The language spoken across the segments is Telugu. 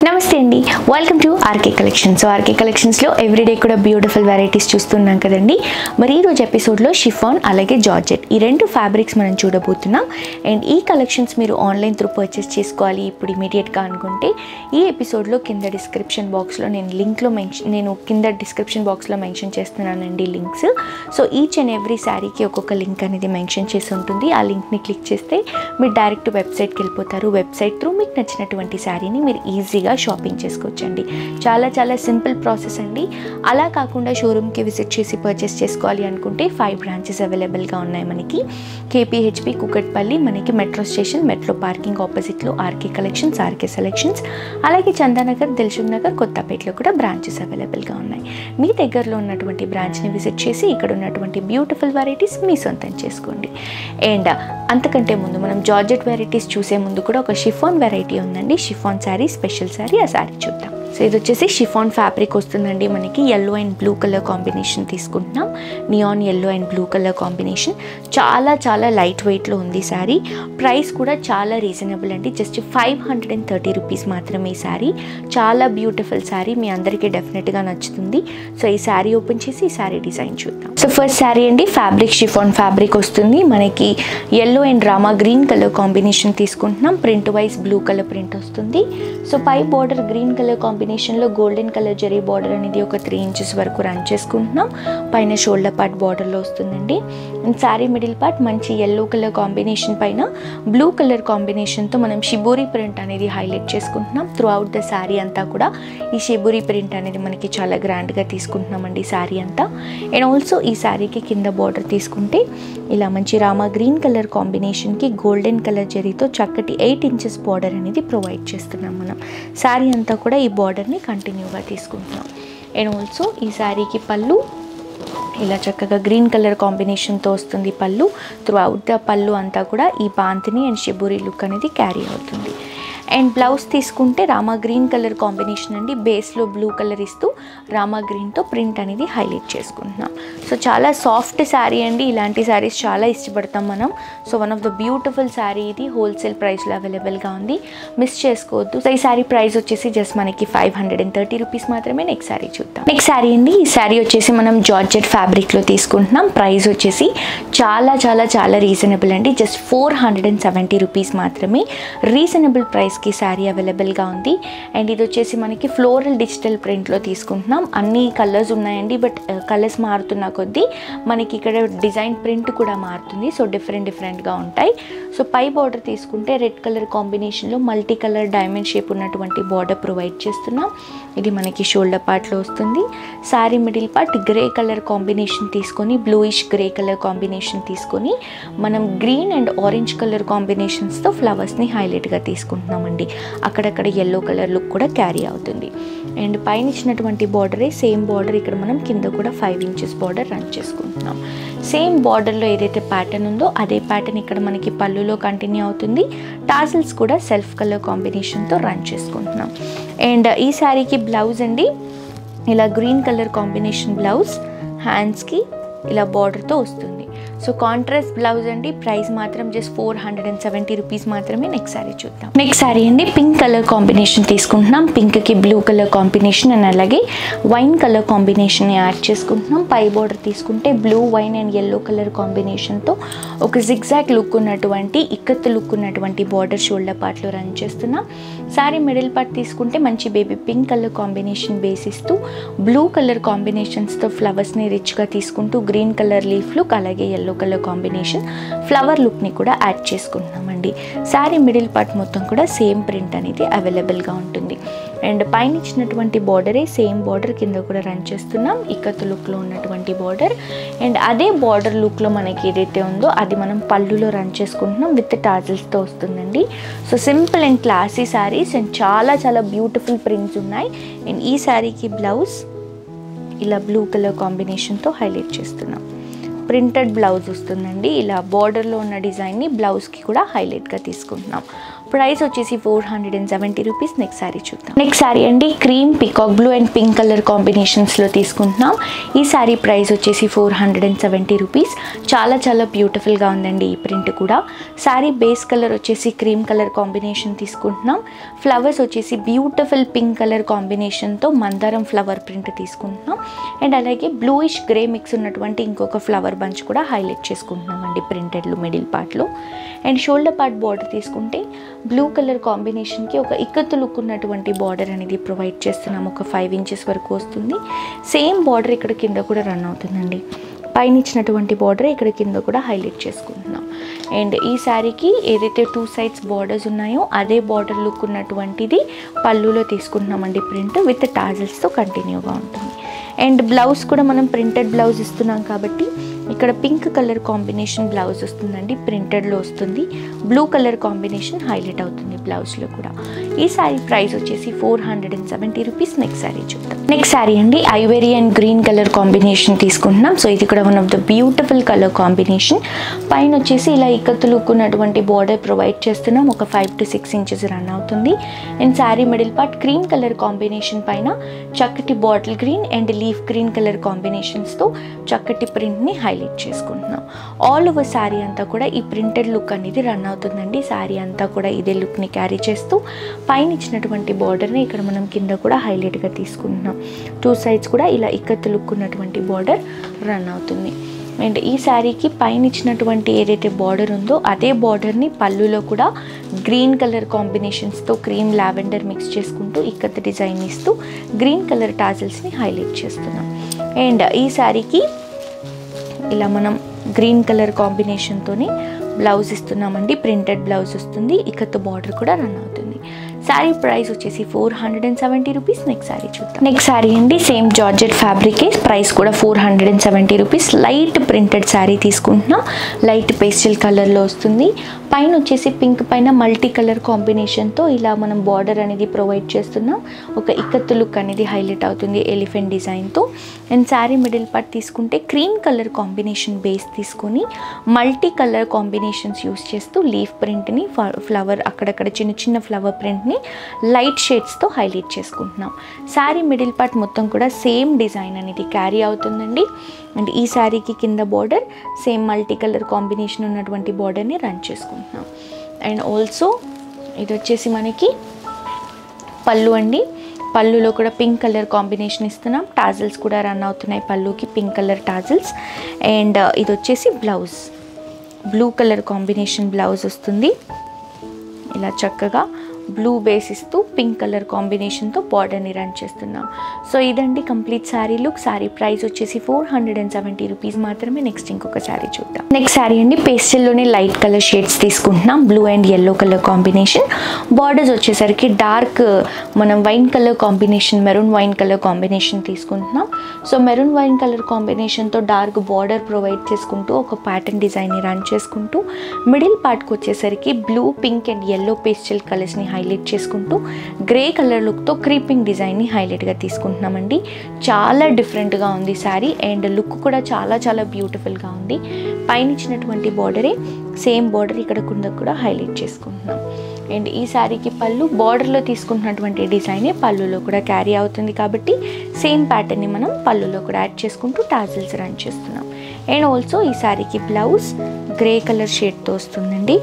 నమస్తే అండి welcome to RK collections so RK కలెక్షన్స్లో ఎవ్రీడే కూడా బ్యూటిఫుల్ వెరైటీస్ చూస్తున్నాం కదండి మరి ఈరోజు ఎపిసోడ్లో షిఫాన్ అలాగే జార్జెట్ ఈ రెండు ఫ్యాబ్రిక్స్ మనం చూడబోతున్నాం అండ్ ఈ కలెక్షన్స్ మీరు ఆన్లైన్ త్రూ పర్చేస్ చేసుకోవాలి ఇప్పుడు ఇమీడియట్గా అనుకుంటే ఈ ఎపిసోడ్లో కింద డిస్క్రిప్షన్ బాక్స్లో నేను లింక్లో మెన్షన్ నేను కింద డిస్క్రిప్షన్ బాక్స్లో మెన్షన్ చేస్తున్నానండి links so each and every శారీకి ఒక్కొక్క లింక్ అనేది మెన్షన్ చేసి ఉంటుంది ఆ లింక్ని క్లిక్ చేస్తే మీరు డైరెక్ట్ వెబ్సైట్కి వెళ్ళిపోతారు వెబ్సైట్ త్రూ మీకు నచ్చినటువంటి శారీని మీరు ఈజీగా షాపింగ్ చేసుకోవచ్చండి చాలా చాలా సింపుల్ ప్రాసెస్ అండి అలా కాకుండా షోరూమ్కి విజిట్ చేసి పర్చేస్ చేసుకోవాలి అనుకుంటే ఫైవ్ బ్రాంచెస్ అవైలబుల్గా ఉన్నాయి మనకి కేపీహెచ్పి కుకట్పల్లి మనకి మెట్రో స్టేషన్ మెట్రో పార్కింగ్ ఆపోజిట్లో ఆర్కే కలెక్షన్స్ ఆర్కే సెలెక్షన్స్ అలాగే చందానగర్ దిల్సుఖ్ నగర్ కొత్తపేటలో కూడా బ్రాంచెస్ అవైలబుల్గా ఉన్నాయి మీ దగ్గరలో ఉన్నటువంటి బ్రాంచ్ని విజిట్ చేసి ఇక్కడ ఉన్నటువంటి బ్యూటిఫుల్ వెరైటీస్ మీ సొంతం చేసుకోండి అండ్ అంతకంటే ముందు మనం జార్జెట్ వెరైటీస్ చూసే ముందు కూడా ఒక షిఫాన్ వెరైటీ ఉందండి షిఫాన్ శారీ స్పెషల్ శారీ ఆ శారీ చూద్దాం సో ఇది వచ్చేసి షిఫాన్ ఫ్యాబ్రిక్ వస్తుందండి మనకి yellow and blue colour combination తీసుకుంటున్నాం neon yellow and blue colour combination చాలా చాలా లైట్ వెయిట్లో ఉంది శారీ ప్రైస్ కూడా చాలా రీజనబుల్ అండి just five hundred and thirty rupees మాత్రమే ఈ శారీ చాలా బ్యూటిఫుల్ శారీ మీ అందరికీ డెఫినెట్గా నచ్చుతుంది సో ఈ శారీ ఓపెన్ చేసి ఈ శారీ డిజైన్ చూద్దాం సో ఫస్ట్ శారీ అండి ఫ్యాబ్రిక్ షిఫాన్ ఫ్యాబ్రిక్ వస్తుంది మనకి yellow and Rama green colour combination తీసుకుంటున్నాం print wise blue colour print వస్తుంది సో పై బార్డర్ గ్రీన్ కలర్ కాంబినేషన్లో గోల్డెన్ కలర్ జరీ బార్డర్ అనేది ఒక త్రీ ఇంచెస్ వరకు రన్ చేసుకుంటున్నాం పైన షోల్డర్ పార్ట్ బార్డర్లో వస్తుందండి అండ్ శారీ మిడిల్ పార్ట్ మంచి ఎల్లో కలర్ కాంబినేషన్ పైన బ్లూ కలర్ కాంబినేషన్తో మనం షిబోరి ప్రింట్ అనేది హైలైట్ చేసుకుంటున్నాం త్రూ అవుట్ ద శారీ అంతా కూడా ఈ షిబోరి ప్రింట్ అనేది మనకి చాలా గ్రాండ్గా తీసుకుంటున్నామండి శారీ అంతా అండ్ ఆల్సో ఈ శారీకి కింద బార్డర్ తీసుకుంటే ఇలా మంచి రామా గ్రీన్ కలర్ కాంబినేషన్కి గోల్డెన్ కలర్ జరీతో చక్కటి ఎయిట్ ఇంచెస్ బార్డర్ అనేది ప్రొవైడ్ చేస్తున్నాం మనం శారీ అంతా కూడా ఈ బార్డర్ని కంటిన్యూగా తీసుకుంటున్నాం అండ్ ఆల్సో ఈ శారీకి పళ్ళు ఇలా చక్కగా గ్రీన్ కలర్ కాంబినేషన్తో వస్తుంది పళ్ళు త్రూ అవుట్ ద పళ్ళు అంతా కూడా ఈ బాంతిని అండ్ షిబూరి లుక్ అనేది క్యారీ అవుతుంది అండ్ బ్లౌజ్ తీసుకుంటే రామా గ్రీన్ కలర్ కాంబినేషన్ అండి బేస్లో బ్లూ కలర్ ఇస్తూ రామా గ్రీన్తో ప్రింట్ అనేది హైలైట్ చేసుకుంటున్నాం సో చాలా సాఫ్ట్ శారీ అండి ఇలాంటి శారీస్ చాలా ఇష్టపడతాం మనం so one of the beautiful sari ఇది హోల్సేల్ ప్రైస్లో అవైలబుల్గా ఉంది మిస్ చేసుకోవద్దు సో ఈ శారీ ప్రైస్ వచ్చేసి జస్ట్ మనకి five hundred and thirty rupees మాత్రమే నెక్స్ట్ శారీ చూద్దాం నెక్స్ట్ శారీ అండి ఈ శారీ వచ్చేసి మనం జార్జెట్ ఫ్యాబ్రిక్లో తీసుకుంటున్నాం ప్రైస్ వచ్చేసి చాలా చాలా చాలా రీజనబుల్ అండి just four hundred and seventy rupees మాత్రమే రీజనబుల్ ప్రైస్కి శారీ అవైలబుల్గా ఉంది అండ్ ఇది వచ్చేసి మనకి ఫ్లోరల్ డిజిటల్ ప్రింట్లో తీసుకుంటున్నాం అన్ని కలర్స్ ఉన్నాయండి బట్ కలర్స్ మారుతున్న కొద్దీ మనకి ఇక్కడ డిజైన్ ప్రింట్ కూడా మారుతుంది సో డిఫరెంట్ డిఫరెంట్గా ఉంటాయి సో పై బార్డర్ తీసుకుంటే రెడ్ కలర్ కాంబినేషన్లో మల్టీ కలర్ డైమండ్ షేప్ ఉన్నటువంటి బార్డర్ ప్రొవైడ్ చేస్తున్నాం ఇది మనకి షోల్డర్ పార్ట్లో వస్తుంది sari middle part grey colour combination తీసుకొని బ్లూయిష్ గ్రే కలర్ కాంబినేషన్ తీసుకొని మనం గ్రీన్ అండ్ ఆరెంజ్ కలర్ కాంబినేషన్స్తో ఫ్లవర్స్ని హైలైట్గా తీసుకుంటున్నామండి అక్కడక్కడ ఎల్లో కలర్ లుక్ కూడా క్యారీ అవుతుంది అండ్ పైన ఇచ్చినటువంటి బార్డరే సేమ్ బార్డర్ ఇక్కడ మనం కింద కూడా ఫైవ్ ఇంచెస్ బార్డర్ రన్ చేసుకుంటున్నాం సేమ్ బార్డర్లో ఏదైతే ప్యాటర్న్ ఉందో అదే ప్యాటర్న్ ఇక్కడ మనకి పళ్ళులో కంటిన్యూ అవుతుంది టాజిల్స్ కూడా సెల్ఫ్ కలర్ కాంబినేషన్తో రన్ చేసుకుంటున్నాం అండ్ ఈ శారీకి బ్లౌజ్ అండి ఇలా గ్రీన్ కలర్ కాంబినేషన్ బ్లౌజ్ హ్యాండ్స్కి ఇలా బార్డర్తో వస్తుంది సో కాంట్రాస్ట్ బ్లౌజ్ అండి ప్రైస్ మాత్రం just four hundred and seventy rupees మాత్రమే నెక్స్ట్ శారీ చూద్దాం నెక్స్ట్ శారీ అండి పింక్ కలర్ కాంబినేషన్ తీసుకుంటున్నాం పింక్కి బ్లూ కలర్ కాంబినేషన్ అండ్ అలాగే వైన్ కలర్ కాంబినేషన్ యాడ్ చేసుకుంటున్నాం పై బార్డర్ తీసుకుంటే blue wine and yellow colour కాంబినేషన్తో ఒక జిగ్జాగ్ లుక్ ఉన్నటువంటి ఇక్కత్ లుక్ ఉన్నటువంటి బార్డర్ షోల్డర్ పార్ట్లో రన్ చేస్తున్నాం శారీ మిడిల్ పార్ట్ తీసుకుంటే మంచి baby pink colour combination base ఇస్తూ బ్లూ కలర్ కాంబినేషన్స్తో ఫ్లవర్స్ని రిచ్గా తీసుకుంటూ గ్రీన్ కలర్ లీఫ్ లుక్ అలాగే ఎల్లో కలర్ కాంబినేషన్ ఫ్లవర్ లుక్ని కూడా యాడ్ చేసుకుంటున్నామండి శారీ మిడిల్ పార్ట్ మొత్తం కూడా సేమ్ ప్రింట్ అనేది అవైలబుల్గా ఉంటుంది అండ్ పైన ఇచ్చినటువంటి బార్డరే సేమ్ బార్డర్ కింద కూడా రన్ చేస్తున్నాం ఇక్కత్ లుక్లో ఉన్నటువంటి బార్డర్ అండ్ అదే బార్డర్ లుక్లో మనకి ఏదైతే ఉందో అది మనం పళ్ళులో రన్ చేసుకుంటున్నాం విత్ టాజిల్స్తో వస్తుందండి so simple and classy saris and చాలా చాలా బ్యూటిఫుల్ ప్రింట్స్ ఉన్నాయి అండ్ ఈ శారీకి బ్లౌజ్ ఇలా బ్లూ కలర్ కాంబినేషన్తో హైలైట్ చేస్తున్నాం ప్రింటెడ్ బ్లౌజ్ వస్తుందండి ఇలా బార్డర్లో ఉన్న డిజైన్ని బ్లౌజ్కి కూడా హైలైట్గా తీసుకుంటున్నాం ప్రైస్ వచ్చేసి four hundred and seventy rupees next sari చూద్దాం నెక్స్ట్ శారీ అండి cream peacock blue and pink colour కాంబినేషన్స్లో తీసుకుంటున్నాం ఈ శారీ ప్రైస్ వచ్చేసి four hundred and seventy rupees చాలా చాలా బ్యూటిఫుల్గా ఉందండి ఈ ప్రింట్ కూడా శారీ బేస్ కలర్ వచ్చేసి క్రీమ్ కలర్ కాంబినేషన్ తీసుకుంటున్నాం ఫ్లవర్స్ వచ్చేసి బ్యూటిఫుల్ పింక్ కలర్ కాంబినేషన్తో మందారం ఫ్లవర్ ప్రింట్ తీసుకుంటున్నాం అండ్ అలాగే బ్లూయిష్ గ్రే మిక్స్ ఉన్నటువంటి ఇంకొక ఫ్లవర్ బంచ్ కూడా హైలైట్ చేసుకుంటున్నాం అండి ప్రింటెడ్లు మిడిల్ పార్ట్లో అండ్ షోల్డర్ పార్ట్ బార్డర్ తీసుకుంటే బ్లూ కలర్ కాంబినేషన్కి ఒక ఇక్కత్తు లుక్ ఉన్నటువంటి బార్డర్ అనేది ప్రొవైడ్ చేస్తున్నాం ఒక ఫైవ్ ఇంచెస్ వరకు వస్తుంది సేమ్ బార్డర్ ఇక్కడ కింద కూడా రన్ అవుతుందండి పైన ఇచ్చినటువంటి బార్డర్ ఇక్కడ కింద కూడా హైలైట్ చేసుకుంటున్నాం అండ్ ఈ శారీకి ఏదైతే టూ సైడ్స్ బార్డర్స్ ఉన్నాయో అదే బార్డర్ లుక్ ఉన్నటువంటిది పళ్ళులో తీసుకుంటున్నామండి ప్రింట్ విత్ టాజిల్స్తో కంటిన్యూగా ఉంటుంది అండ్ బ్లౌజ్ కూడా మనం ప్రింటెడ్ బ్లౌజ్ ఇస్తున్నాం కాబట్టి ఇక్కడ పింక్ కలర్ కాంబినేషన్ బ్లౌజ్ వస్తుందండి ప్రింటెడ్లో వస్తుంది బ్లూ కలర్ కాంబినేషన్ హైలైట్ అవుతుంది బ్లౌజ్లో కూడా ఈ శారీ ప్రైస్ వచ్చేసి four hundred and seventy rupees next sari చూద్దాం నెక్స్ట్ శారీ అండి ivory and green colour combination తీసుకుంటున్నాం సో ఇది కూడా one of the beautiful colour combination పైన వచ్చేసి ఇలా ఇక్కత్తులుక్కున్నటువంటి బార్డర్ ప్రొవైడ్ చేస్తున్నాం ఒక five to six inches run అవుతుంది and sari middle part cream colour combination పైన చక్కటి bottle green and leaf green colour కాంబినేషన్స్తో చక్కటి ప్రింట్ని హైలైట్ చేసుకుంటున్నాం ఆల్ ఓవర్ శారీ అంతా కూడా ఈ ప్రింటెడ్ లుక్ అనేది రన్ అవుతుందండి శారీ అంతా కూడా ఇదే లుక్ని క్యారీ చేస్తూ పైన ఇచ్చినటువంటి బార్డర్ని ఇక్కడ మనం కింద కూడా హైలైట్గా తీసుకుంటున్నాం టూ సైడ్స్ కూడా ఇలా ఇక్కత్తు లుక్ ఉన్నటువంటి బార్డర్ రన్ అవుతుంది అండ్ ఈ శారీకి పైన ఇచ్చినటువంటి ఏదైతే బార్డర్ ఉందో అదే బార్డర్ని పళ్ళులో కూడా గ్రీన్ కలర్ కాంబినేషన్స్తో క్రీమ్ లావెండర్ మిక్స్ చేసుకుంటూ ఇక్కత్ డిజైన్ ఇస్తూ గ్రీన్ కలర్ టాజిల్స్ని హైలైట్ చేస్తున్నాం అండ్ ఈ శారీకి ఇలా మనం గ్రీన్ కలర్ కాంబినేషన్తోని బ్లౌజ్ ఇస్తున్నామండి ప్రింటెడ్ బ్లౌజ్ వస్తుంది ఇకతో బార్డర్ కూడా రన్ అవుతుంది శారీ ప్రైస్ వచ్చేసి four hundred and seventy rupees next sari చూద్దాం నెక్స్ట్ శారీ అండి సేమ్ జార్జెట్ ఫ్యాబ్రికే ప్రైస్ కూడా four hundred and seventy rupees light printed sari తీసుకుంటున్నాం లైట్ పేస్టల్ కలర్లో వస్తుంది పైన వచ్చేసి పింక్ పైన మల్టీ కలర్ కాంబినేషన్తో ఇలా మనం బార్డర్ అనేది ప్రొవైడ్ చేస్తున్నాం ఒక ఇక్కత్తు లుక్ అనేది హైలైట్ అవుతుంది ఎలిఫెంట్ డిజైన్తో అండ్ శారీ మిడిల్ పార్ట్ తీసుకుంటే క్రీమ్ కలర్ కాంబినేషన్ బేస్ తీసుకొని మల్టీ కలర్ కాంబినేషన్స్ యూస్ చేస్తూ లీఫ్ ప్రింట్ని ఫ్లవర్ అక్కడక్కడ చిన్న చిన్న ఫ్లవర్ ప్రింట్ని లైట్ షేడ్స్తో హైలైట్ చేసుకుంటున్నాం శారీ మిడిల్ పార్ట్ మొత్తం కూడా సేమ్ డిజైన్ అనేది క్యారీ అవుతుందండి అండ్ ఈ శారీకి కింద border same multi colour combination ఉన్నటువంటి బార్డర్ని రన్ చేసుకుంటున్నాం అండ్ ఆల్సో ఇది వచ్చేసి మనకి పళ్ళు అండి పళ్ళులో కూడా పింక్ కలర్ కాంబినేషన్ ఇస్తున్నాం టాజిల్స్ కూడా రన్ అవుతున్నాయి పళ్ళుకి పింక్ కలర్ టాజిల్స్ అండ్ ఇది వచ్చేసి blouse blue colour combination blouse వస్తుంది ఇలా చక్కగా బ్లూ బేస్ ఇస్తూ పింక్ కలర్ కాంబినేషన్తో బార్డర్ని రన్ చేస్తున్నాం సో ఇదండి complete sari look sari price వచ్చేసి four hundred and seventy rupees మాత్రమే నెక్స్ట్ ఇంకొక శారీ చూద్దాం నెక్స్ట్ శారీ అండి పేస్టల్లోనే లైట్ కలర్ షేడ్స్ తీసుకుంటున్నాం blue and yellow colour combination borders వచ్చేసరికి డార్క్ మనం wine colour combination maroon wine colour combination తీసుకుంటున్నాం సో మెరూన్ వైన్ కలర్ కాంబినేషన్తో డార్క్ బార్డర్ ప్రొవైడ్ చేసుకుంటూ ఒక ప్యాటర్న్ డిజైన్ని రన్ చేసుకుంటూ మిడిల్ పార్ట్కి వచ్చేసరికి blue pink and yellow pastel కలర్స్ని హైలైట్ చేసుకుంటూ గ్రే కలర్ లుక్తో క్రీపింగ్ డిజైన్ని హైలైట్గా తీసుకుంటున్నామండి చాలా డిఫరెంట్గా ఉంది శారీ అండ్ లుక్ కూడా చాలా చాలా బ్యూటిఫుల్గా ఉంది పైన ఇచ్చినటువంటి బార్డరే సేమ్ బార్డర్ ఇక్కడ కింద కూడా హైలైట్ చేసుకుంటున్నాం అండ్ ఈ శారీకి పళ్ళు బార్డర్లో తీసుకుంటున్నటువంటి డిజైనే పళ్ళులో కూడా క్యారీ అవుతుంది కాబట్టి సేమ్ ప్యాటర్న్ని మనం పళ్ళులో కూడా యాడ్ చేసుకుంటూ టాజిల్స్ రన్ చేస్తున్నాం అండ్ ఆల్సో ఈ శారీకి బ్లౌజ్ గ్రే కలర్ షేడ్తో వస్తుందండి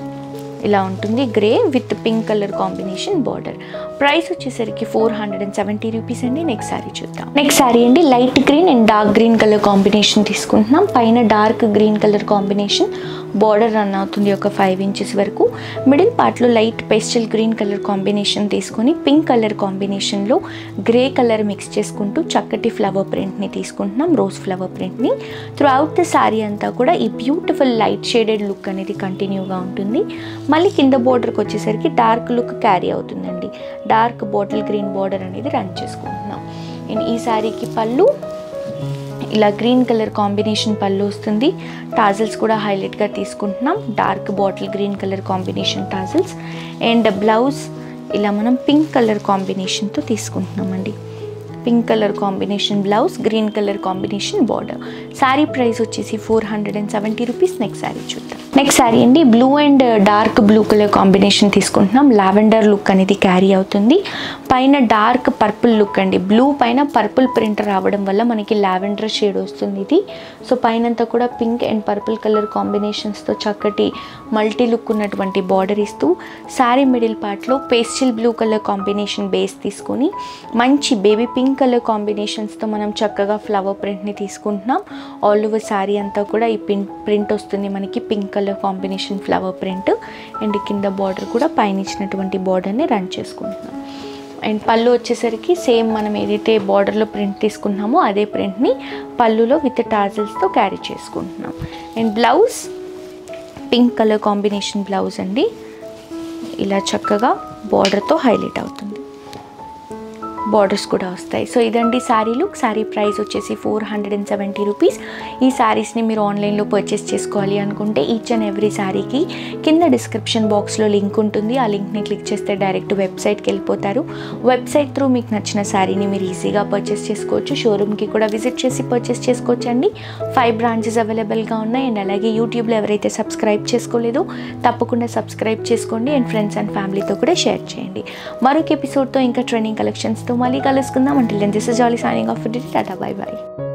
ఇలా ఉంటుంది grey with pink colour combination border price వచ్చేసరికి four hundred and seventy rupees అండి నెక్స్ట్ శారీ చూద్దాం నెక్స్ట్ శారీ అండి light green and dark green colour combination తీసుకుంటున్నాం పైన dark green colour combination border run అవుతుంది ఒక ఫైవ్ ఇంచెస్ వరకు మిడిల్ పార్ట్లో light pastel green colour combination తీసుకొని పింక్ కలర్ కాంబినేషన్లో గ్రే కలర్ మిక్స్ చేసుకుంటూ చక్కటి ఫ్లవర్ ప్రింట్ని తీసుకుంటున్నాం రోజ్ ఫ్లవర్ ప్రింట్ని త్రూ అవుట్ ద శారీ అంతా కూడా ఈ బ్యూటిఫుల్ లైట్ షేడెడ్ లుక్ అనేది కంటిన్యూగా ఉంటుంది మళ్ళీ కింద బోర్డర్కి వచ్చేసరికి డార్క్ లుక్ క్యారీ అవుతుందండి డార్క్ బాటిల్ గ్రీన్ బార్డర్ అనేది రన్ చేసుకుంటున్నాం అండ్ ఈ శారీకి పళ్ళు ఇలా గ్రీన్ కలర్ కాంబినేషన్ పళ్ళు వస్తుంది టాజిల్స్ కూడా హైలైట్గా తీసుకుంటున్నాం dark bottle green colour combination tassels and blouse ఇలా మనం పింక్ కలర్ కాంబినేషన్తో తీసుకుంటున్నామండి pink colour combination blouse green colour combination border sari price వచ్చేసి four hundred and seventy rupees next sari చూద్దాం నెక్స్ట్ శారీ అండి blue and dark blue colour combination తీసుకుంటున్నాం లావెండర్ లుక్ అనేది క్యారీ అవుతుంది పైన డార్క్ పర్పుల్ లుక్ అండి బ్లూ పైన పర్పుల్ ప్రింట్ రావడం వల్ల మనకి లావెండర్ షేడ్ వస్తుంది ఇది సో పైనంతా కూడా పింక్ అండ్ పర్పుల్ కలర్ కాంబినేషన్స్తో చక్కటి మల్టీ లుక్ ఉన్నటువంటి బార్డర్ ఇస్తూ శారీ మిడిల్ పార్ట్లో pastel blue colour combination base తీసుకొని మంచి బేబీ పింక్ కలర్ కాంబినేషన్స్తో మనం చక్కగా ఫ్లవర్ ప్రింట్ని తీసుకుంటున్నాం ఆల్ ఓవర్ శారీ అంతా కూడా ఈ పిన్ ప్రింట్ వస్తుంది మనకి pink colour combination flower print and కింద బార్డర్ కూడా పైన ఇచ్చినటువంటి బార్డర్ని రన్ చేసుకుంటున్నాం అండ్ పళ్ళు వచ్చేసరికి సేమ్ మనం ఏదైతే బార్డర్లో ప్రింట్ తీసుకున్నామో అదే ప్రింట్ని పళ్ళులో విత్ టాజల్స్తో క్యారీ చేసుకుంటున్నాం and blouse pink colour combination blouse అండి ఇలా చక్కగా బార్డర్తో హైలైట్ అవుతుంది బార్డర్స్ కూడా వస్తాయి సో ఇదండి శారీ లుక్ శారీ ప్రైస్ వచ్చేసి four hundred and seventy rupees ఈ శారీస్ని మీరు ఆన్లైన్లో పర్చేస్ చేసుకోవాలి అనుకుంటే ఈచ్ అండ్ ఎవ్రీ శారీకి కింద డిస్క్రిప్షన్ బాక్స్లో లింక్ ఉంటుంది ఆ లింక్ని క్లిక్ చేస్తే డైరెక్ట్ వెబ్సైట్కి వెళ్ళిపోతారు వెబ్సైట్ త్రూ మీకు నచ్చిన శారీని మీరు ఈజీగా పర్చేస్ చేసుకోవచ్చు షోరూమ్కి కూడా విజిట్ చేసి పర్చేస్ చేసుకోవచ్చు అండి ఫైవ్ బ్రాంచెస్ అవైలబుల్గా ఉన్నాయి అండ్ అలాగే యూట్యూబ్లో ఎవరైతే సబ్స్క్రైబ్ చేసుకోలేదో తప్పకుండా సబ్స్క్రైబ్ చేసుకోండి అండ్ ఫ్రెండ్స్ అండ్ ఫ్యామిలీతో కూడా షేర్ చేయండి మరొక ఎపిసోడ్తో ఇంకా ట్రైనింగ్ కలెక్షన్స్తో మళ్ళీ కలుసుకుందాం అంటే this is Jolly signing off ta ta bye bye